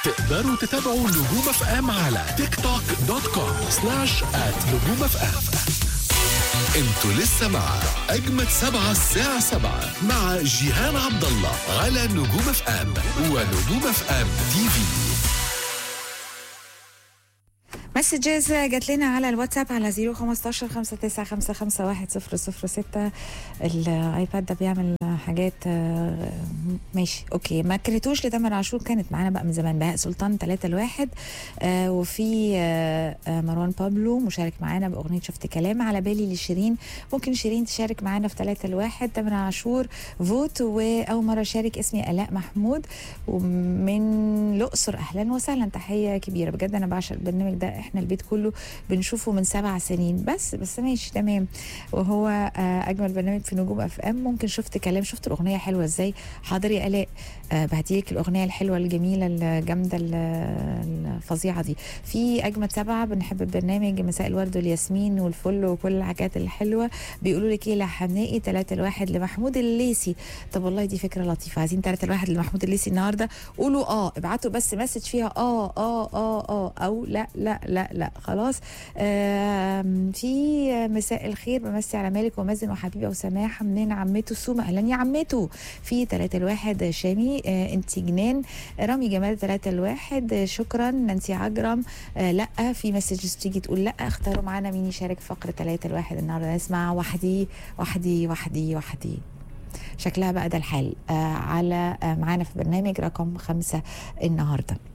تقدروا تتابعوا نجوم اف ام على تيك توك دوت كوم سلاش ات نجوم اف ام انتوا لسه مع اجمد سبعة الساعة سبعة مع جيهان عبد الله على نجوم اف ام ونجوم اف ام تي في مسجز جات لنا على الواتساب على 015 59551 الايباد ده بيعمل حاجات آه، ماشي اوكي ما كرهتوش لتامر عاشور كانت معانا بقى من زمان بهاء سلطان 3 لواحد آه وفي آه آه مروان بابلو مشارك معانا باغنيه شفت كلام على بالي لشيرين ممكن شيرين تشارك معانا في 3 لواحد تامر عاشور فوت واول مره شارك اسمي الاء محمود ومن الاقصر اهلا وسهلا تحيه كبيره بجد انا بعشق البرنامج ده احنا البيت كله بنشوفه من سبع سنين بس بس ماشي تمام وهو آه، اجمل برنامج في نجوم اف ام ممكن شفت كلام شفت الاغنيه حلوه ازاي حاضر يا الاء آه، بهديلك الاغنيه الحلوه الجميله الجامده ال- الفظيعه دي في اجمد سبعه بنحب البرنامج مساء الورد والياسمين والفل وكل الحاجات الحلوه بيقولوا لك ايه لحنائي 3 لواحد لمحمود الليسي طب والله دي فكره لطيفه عايزين 3 لواحد لمحمود الليسي النهارده قولوا اه ابعتوا بس مسج فيها اه اه اه اه او لا لا لا لا خلاص آم، في مساء الخير بمسي على مالك ومازن وحبيبه وسماحه منين عمته سوما اهلا يا عمته في 3 الواحد شامي آه انت جنان رامي جمال 3 الواحد آه، شكرا نانسي عجرم آه لا في مسجز تيجي تقول لا اختاروا معانا مين يشارك في فقره 3 الواحد النهارده نسمع وحدي وحدي وحدي وحدي شكلها بقى ده الحال آه على آه معانا في برنامج رقم خمسة النهارده